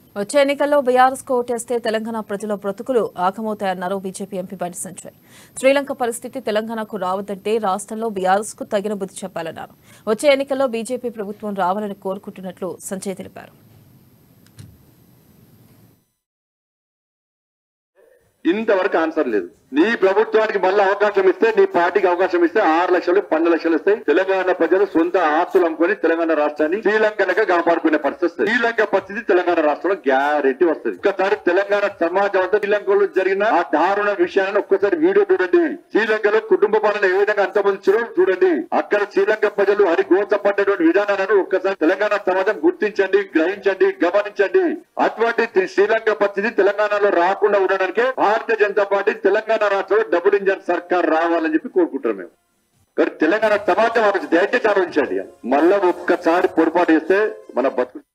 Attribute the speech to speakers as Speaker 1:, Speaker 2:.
Speaker 1: వచ్చే ఎన్నికల్లో బీఆర్ఎస్ కు ఓటేస్తే తెలంగాణ ప్రజల బ్రతుకులు ఆగమవుతాయన్నారు బీజేపీ ఎంపీ బండి సంజయ్ శ్రీలంక పరిస్థితి తెలంగాణకు రావద్దంటే రాష్ట్రంలో బీఆర్ఎస్ కు తగిన బుద్ధి చెప్పాలన్నారు వచ్చే ఎన్నికల్లో బీజేపీ ప్రభుత్వం రావాలని కోరుకుంటున్నట్లు సంజయ్ తెలిపారు
Speaker 2: ఇంతవరకు ఆన్సర్ లేదు నీ ప్రభుత్వానికి మళ్ళీ అవకాశం ఇస్తే నీ పార్టీకి అవకాశం ఇస్తే ఆరు లక్షలు పన్నెండు లక్షలు ఇస్తాయి తెలంగాణ ప్రజలు సొంత ఆస్తులు అమ్ముకొని తెలంగాణ రాష్ట్రాన్ని శ్రీలంకనగా కాపాడుకునే పరిస్థితి వస్తుంది శ్రీలంక పరిస్థితి తెలంగాణ రాష్ట్రంలో గ్యారెంటీ వస్తుంది ఒక్కసారి తెలంగాణ సమాజం అంతా శ్రీలంకలో జరిగిన ఆ దారుణ విషయాన్ని ఒక్కసారి వీడియో చూడండి శ్రీలంకలో కుటుంబ పాలన ఏ విధంగా అంతమందించారో చూడండి అక్కడ శ్రీలంక ప్రజలు హరి గోచపడ్డటువంటి విధానాలను ఒక్కసారి తెలంగాణ సమాజం గుర్తించండి గ్రహించండి గమనించండి అటువంటి తి- శ్రీలంక పరిస్థితి తెలంగాణలో రాకుండా ఉండడానికే భారతీయ జనతా పార్టీ తెలంగాణ రాష్ట్రంలో డబుల్ ఇంజన్ సర్కార్ రావాలని చెప్పి కోరుకుంటున్నాం మేము కానీ తెలంగాణ సమాజం ఆలోచించి దయచేసి ఆలోచించండి మళ్ళా ఒక్కసారి పొరపాటు చేస్తే మన బతుకు